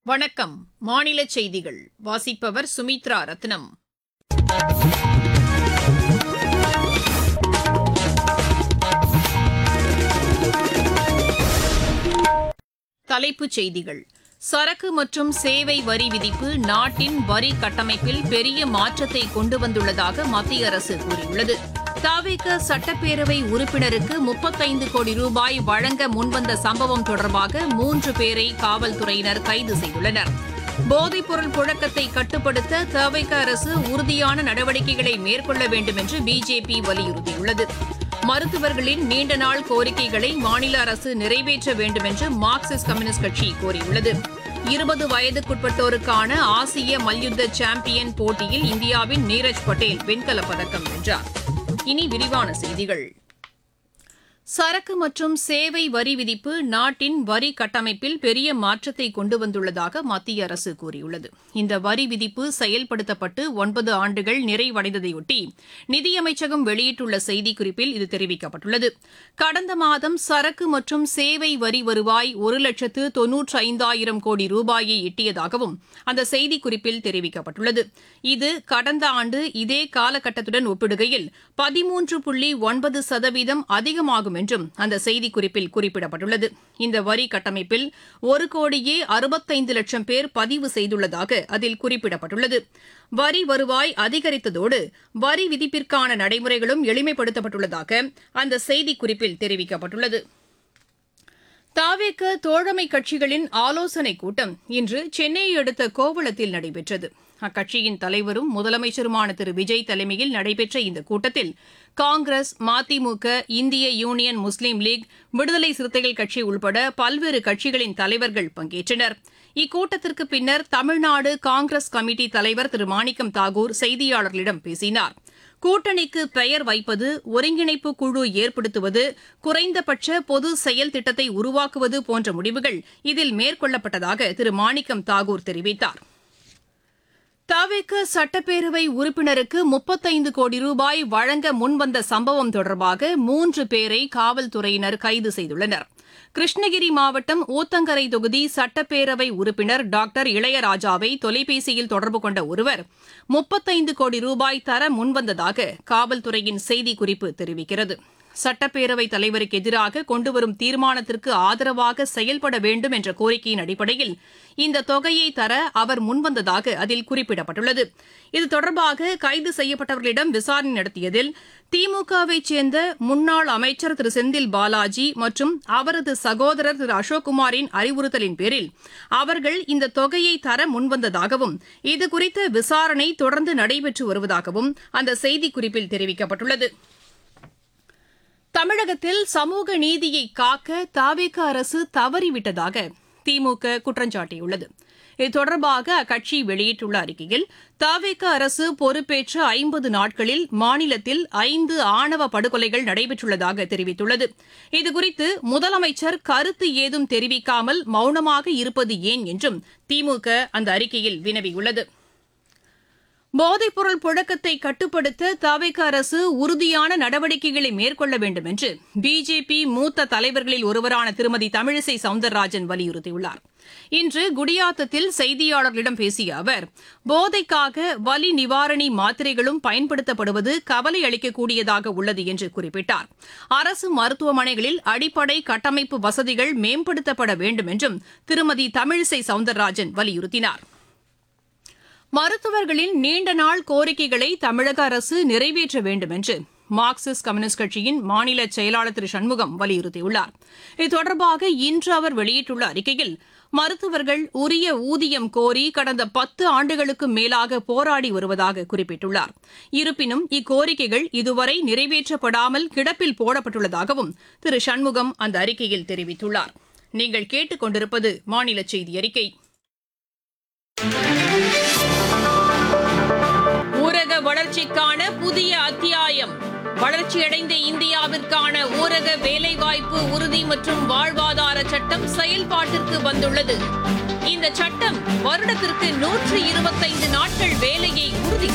வணக்கம் மாநில செய்திகள் வாசிப்பவர் சுமித்ரா ரத்னம் தலைப்புச் செய்திகள் சரக்கு மற்றும் சேவை வரி விதிப்பு நாட்டின் வரி கட்டமைப்பில் பெரிய மாற்றத்தை கொண்டு வந்துள்ளதாக மத்திய அரசு கூறியுள்ளது தாவேக சட்டப்பேரவை உறுப்பினருக்கு முப்பத்தைந்து கோடி ரூபாய் வழங்க முன்வந்த சம்பவம் தொடர்பாக மூன்று பேரை காவல்துறையினர் கைது செய்துள்ளனர் போதைப்பொருள் புழக்கத்தை கட்டுப்படுத்த தவிக அரசு உறுதியான நடவடிக்கைகளை மேற்கொள்ள வேண்டும் என்று பிஜேபி வலியுறுத்தியுள்ளது மருத்துவர்களின் நீண்ட நாள் கோரிக்கைகளை மாநில அரசு நிறைவேற்ற வேண்டும் என்று மார்க்சிஸ்ட் கம்யூனிஸ்ட் கட்சி கோரியுள்ளது இருபது வயதுக்குட்பட்டோருக்கான ஆசிய மல்யுத்த சாம்பியன் போட்டியில் இந்தியாவின் நீரஜ் பட்டேல் வெண்கலப் பதக்கம் வென்றார் இனி விரிவான செய்திகள் சரக்கு மற்றும் சேவை வரி விதிப்பு நாட்டின் வரி கட்டமைப்பில் பெரிய மாற்றத்தை கொண்டு வந்துள்ளதாக மத்திய அரசு கூறியுள்ளது இந்த வரி விதிப்பு செயல்படுத்தப்பட்டு ஒன்பது ஆண்டுகள் நிறைவடைந்ததையொட்டி நிதியமைச்சகம் வெளியிட்டுள்ள செய்திக்குறிப்பில் இது தெரிவிக்கப்பட்டுள்ளது கடந்த மாதம் சரக்கு மற்றும் சேவை வரி வருவாய் ஒரு லட்சத்து தொன்னூற்று ஐந்தாயிரம் கோடி ரூபாயை எட்டியதாகவும் அந்த செய்திக்குறிப்பில் தெரிவிக்கப்பட்டுள்ளது இது கடந்த ஆண்டு இதே காலகட்டத்துடன் ஒப்பிடுகையில் பதிமூன்று புள்ளி ஒன்பது சதவீதம் அதிகமாகும் என்றும் அந்த செய்திக்குறிப்பில் குறிப்பிடப்பட்டுள்ளது இந்த வரி கட்டமைப்பில் ஒரு கோடியே அறுபத்தைந்து லட்சம் பேர் பதிவு செய்துள்ளதாக அதில் குறிப்பிடப்பட்டுள்ளது வரி வருவாய் அதிகரித்ததோடு வரி விதிப்பிற்கான நடைமுறைகளும் எளிமைப்படுத்தப்பட்டுள்ளதாக அந்த செய்திக்குறிப்பில் தெரிவிக்கப்பட்டுள்ளது தாவேக்க தோழமை கட்சிகளின் ஆலோசனைக் கூட்டம் இன்று சென்னையை அடுத்த கோவளத்தில் நடைபெற்றது அக்கட்சியின் தலைவரும் முதலமைச்சருமான திரு விஜய் தலைமையில் நடைபெற்ற இந்த கூட்டத்தில் காங்கிரஸ் மதிமுக இந்திய யூனியன் முஸ்லீம் லீக் விடுதலை சிறுத்தைகள் கட்சி உள்பட பல்வேறு கட்சிகளின் தலைவர்கள் பங்கேற்றனர் இக்கூட்டத்திற்கு பின்னர் தமிழ்நாடு காங்கிரஸ் கமிட்டி தலைவர் திரு மாணிக்கம் தாகூர் செய்தியாளர்களிடம் பேசினார் கூட்டணிக்கு பெயர் வைப்பது ஒருங்கிணைப்பு குழு ஏற்படுத்துவது குறைந்தபட்ச பொது செயல் திட்டத்தை உருவாக்குவது போன்ற முடிவுகள் இதில் மேற்கொள்ளப்பட்டதாக திரு மாணிக்கம் தாகூர் தெரிவித்தார் தவிக சட்டப்பேரவை உறுப்பினருக்கு முப்பத்தைந்து கோடி ரூபாய் வழங்க முன்வந்த சம்பவம் தொடர்பாக மூன்று பேரை காவல்துறையினர் கைது செய்துள்ளனர் கிருஷ்ணகிரி மாவட்டம் ஊத்தங்கரை தொகுதி சட்டப்பேரவை உறுப்பினர் டாக்டர் இளையராஜாவை தொலைபேசியில் தொடர்பு கொண்ட ஒருவர் முப்பத்தைந்து கோடி ரூபாய் தர முன்வந்ததாக காவல்துறையின் செய்திக்குறிப்பு தெரிவிக்கிறது சட்டப்பேரவைத் தலைவருக்கு எதிராக கொண்டுவரும் தீர்மானத்திற்கு ஆதரவாக செயல்பட வேண்டும் என்ற கோரிக்கையின் அடிப்படையில் இந்த தொகையை தர அவர் முன்வந்ததாக அதில் குறிப்பிடப்பட்டுள்ளது இது தொடர்பாக கைது செய்யப்பட்டவர்களிடம் விசாரணை நடத்தியதில் திமுகவைச் சேர்ந்த முன்னாள் அமைச்சர் திரு செந்தில் பாலாஜி மற்றும் அவரது சகோதரர் திரு அசோக்குமாரின் அறிவுறுத்தலின் பேரில் அவர்கள் இந்த தொகையை தர முன்வந்ததாகவும் இதுகுறித்த விசாரணை தொடர்ந்து நடைபெற்று வருவதாகவும் அந்த செய்திக்குறிப்பில் தெரிவிக்கப்பட்டுள்ளது தமிழகத்தில் சமூக நீதியை காக்க தாவேக அரசு தவறிவிட்டதாக திமுக குற்றஞ்சாட்டியுள்ளது இது தொடர்பாக அக்கட்சி வெளியிட்டுள்ள அறிக்கையில் தாவேக அரசு பொறுப்பேற்ற ஐம்பது நாட்களில் மாநிலத்தில் ஐந்து ஆணவ படுகொலைகள் நடைபெற்றுள்ளதாக தெரிவித்துள்ளது இதுகுறித்து முதலமைச்சர் கருத்து ஏதும் தெரிவிக்காமல் மௌனமாக இருப்பது ஏன் என்றும் திமுக அந்த அறிக்கையில் வினவியுள்ளது போதைப்பொருள் புழக்கத்தை கட்டுப்படுத்த தவிக அரசு உறுதியான நடவடிக்கைகளை மேற்கொள்ள வேண்டும் என்று பிஜேபி மூத்த தலைவர்களில் ஒருவரான திருமதி தமிழிசை சவுந்தரராஜன் வலியுறுத்தியுள்ளார் இன்று குடியாத்தத்தில் செய்தியாளர்களிடம் பேசிய அவர் போதைக்காக வலி நிவாரணி மாத்திரைகளும் பயன்படுத்தப்படுவது கவலை அளிக்கக்கூடியதாக உள்ளது என்று குறிப்பிட்டார் அரசு மருத்துவமனைகளில் அடிப்படை கட்டமைப்பு வசதிகள் மேம்படுத்தப்பட வேண்டும் என்றும் திருமதி தமிழிசை சவுந்தரராஜன் வலியுறுத்தினார் மருத்துவர்களின் நீண்ட நாள் கோரிக்கைகளை தமிழக அரசு நிறைவேற்ற வேண்டும் என்று மார்க்சிஸ்ட் கம்யூனிஸ்ட் கட்சியின் மாநில செயலாளர் திரு சண்முகம் வலியுறுத்தியுள்ளார் இது தொடர்பாக இன்று அவர் வெளியிட்டுள்ள அறிக்கையில் மருத்துவர்கள் உரிய ஊதியம் கோரி கடந்த பத்து ஆண்டுகளுக்கு மேலாக போராடி வருவதாக குறிப்பிட்டுள்ளார் இருப்பினும் இக்கோரிக்கைகள் இதுவரை நிறைவேற்றப்படாமல் கிடப்பில் போடப்பட்டுள்ளதாகவும் திரு சண்முகம் அந்த அறிக்கையில் தெரிவித்துள்ளார் நீங்கள் கேட்டுக் கொண்டிருப்பது மாநில செய்தி அறிக்கை ஊரக வளர்ச்சிக்கான புதிய அத்தியாயம் வளர்ச்சியடைந்த இந்தியாவிற்கான ஊரக வேலைவாய்ப்பு உறுதி மற்றும் வாழ்வாதார சட்டம் செயல்பாட்டிற்கு வந்துள்ளது இந்த சட்டம் வருடத்திற்கு நூற்று இருபத்தைந்து நாட்கள் வேலையை உறுதி